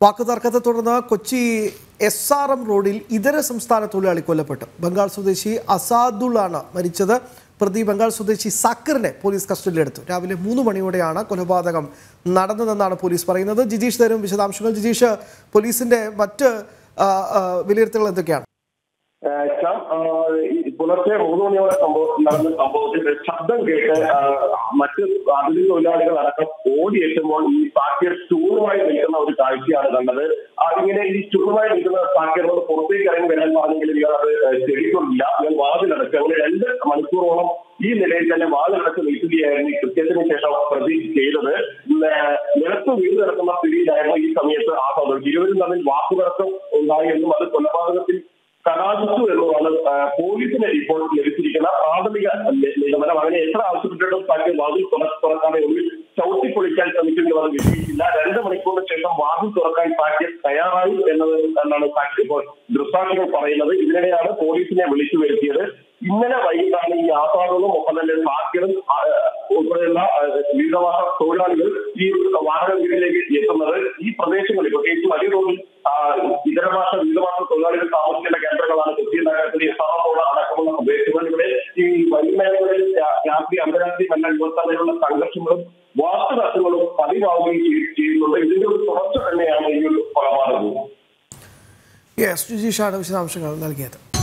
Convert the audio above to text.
വാക്കുതർക്കത്തെ തുടർന്ന് Kochi S R M റോഡിൽ ഇതര സംസ്ഥാന തൊഴിലാളി കൊല്ലപ്പെട്ടു ബംഗാൾ സ്വദേശി അസാദുള്ളാണ് മരിച്ചത് പ്രതി ബംഗാൾ സ്വദേശി സാക്കിറിനെ പോലീസ് കസ്റ്റഡിയിലെടുത്തു രാവിലെ മൂന്ന് മണിയോടെയാണ് കൊലപാതകം നടന്നതെന്നാണ് പോലീസ് പറയുന്നത് ജിജീഷ് തരും വിശദാംശങ്ങൾ ജിജീഷ് പോലീസിന്റെ മറ്റ് ആ, ആ, വിലയിരുത്തലുകൾ എന്തൊക്കെയാണ് ഏഹ് ശ്യാം, ആഹ് ഈ പുലർച്ചെ മൂന്ന് മണിയോടെ സംഭവം നടന്ന സംഭവത്തിൽ ശബ്ദം കേട്ട് ആഹ് മറ്റ് അതിഥി തൊഴിലാളികൾ അടക്കം ഓടിയെത്തുമ്പോൾ ഈ സാക്കിയർ ചൂടുമായി നിൽക്കുന്ന ഒരു കാഴ്ചയാണ് കണ്ടത് അതിങ്ങനെ ഈ ചൂടുമായി നിൽക്കുന്ന സാക്കിയറിനോട് പുറത്തേക്ക് ഇറങ്ങി വരാൻ പറഞ്ഞെങ്കിലും ഇയാൾ അത് ചെടിക്കൊണ്ടില്ല ഇയാൾ വാതിലടച്ച് അങ്ങനെ രണ്ട് മണിക്കൂറോളം ഈ നിലയിൽ തന്നെ വാതിലടച്ച് നിൽക്കുകയായിരുന്നു ഈ കൃത്യത്തിന് ശേഷം പ്രതി ചെയ്തത് ന- നിലത്ത് വീട് കിടക്കുന്ന സ്ഥിതിയിലായിരുന്നു ഈ സമയത്ത് ആ സംഭവം ഇരുവരും തമ്മിൽ വാക്കുതർക്കം ഉണ്ടായി എന്നും അത് കൊലപാതകത്തിൽ കലാശിച്ചു എന്നുള്ളതാണ് ആ, പോലീസിന് ഇപ്പോൾ ലഭിച്ചിരിക്കുന്ന പ്രാഥമിക നി- നിഗമനം അങ്ങനെ എത്ര ആവശ്യപ്പെട്ടിട്ടും തന്റെ വാതിൽ തുറ- തുറക്കാതെ ഒടുവിൽ ചവിട്ടി പൊളിക്കാൻ ശ്രമിക്കുന്നത് വിജയിച്ചില്ല രണ്ട് മണിക്കൂറിന് ശേഷം വാതിൽ തുറക്കാൻ സാക്ഷ്യം തയ്യാറായി എന്നത് എന്നാണ് സാക്ഷി ഇപ്പോൾ ദൃക്സാക്ഷികൾ പറയുന്നത് ഇതിനിടെയാണ് പോലീസിനെ വിളിച്ചു വരുത്തിയത് ഇന്നലെ വൈകിട്ടാണ് ഈ ആസാദുകളും ഒപ്പം തന്നെ സാക്ഷ്യരും ആ, ഉൾപ്പെടെയുള്ള ആ, വിവിധവാസ തൊഴിലാളികൾ ഈ വാഹന വീട്ടിലേക്ക് എത്തുന്നത് ഈ പ്രദേശങ്ങളിൽ പ്രത്യേകിച്ച് വലിയ തോതിൽ ആ, ഇതര ഭാഷ വിവിധഭാഷ തൊഴിലാളികൾ താമസിക്കേണ്ട കേന്ദ്രങ്ങളാണ് കൊച്ചി നഗരത്തിലെ എറണാകുളം അടക്കമുള്ള പ്രദേശങ്ങളിൽ ഇവിടെ ഈ വൈകുന്നേരങ്ങളിൽ രാ- രാത്രി അർദ്ധരാത്രി നല്ല യുവത്തലയിലുള്ള സംഘർഷങ്ങളും വാസ്തുതർക്കങ്ങളും പതിവാവുകയും ചെയ്യ- ചെയ്യുന്നുണ്ട് ഇതിന്റെ ഒരു തുടർച്ച തന്നെയാണ് ഈ ഒരു കൊലപാതകവും യെസ് ജിജീഷാണ് വിശദാംശങ്ങൾ നൽകിയത്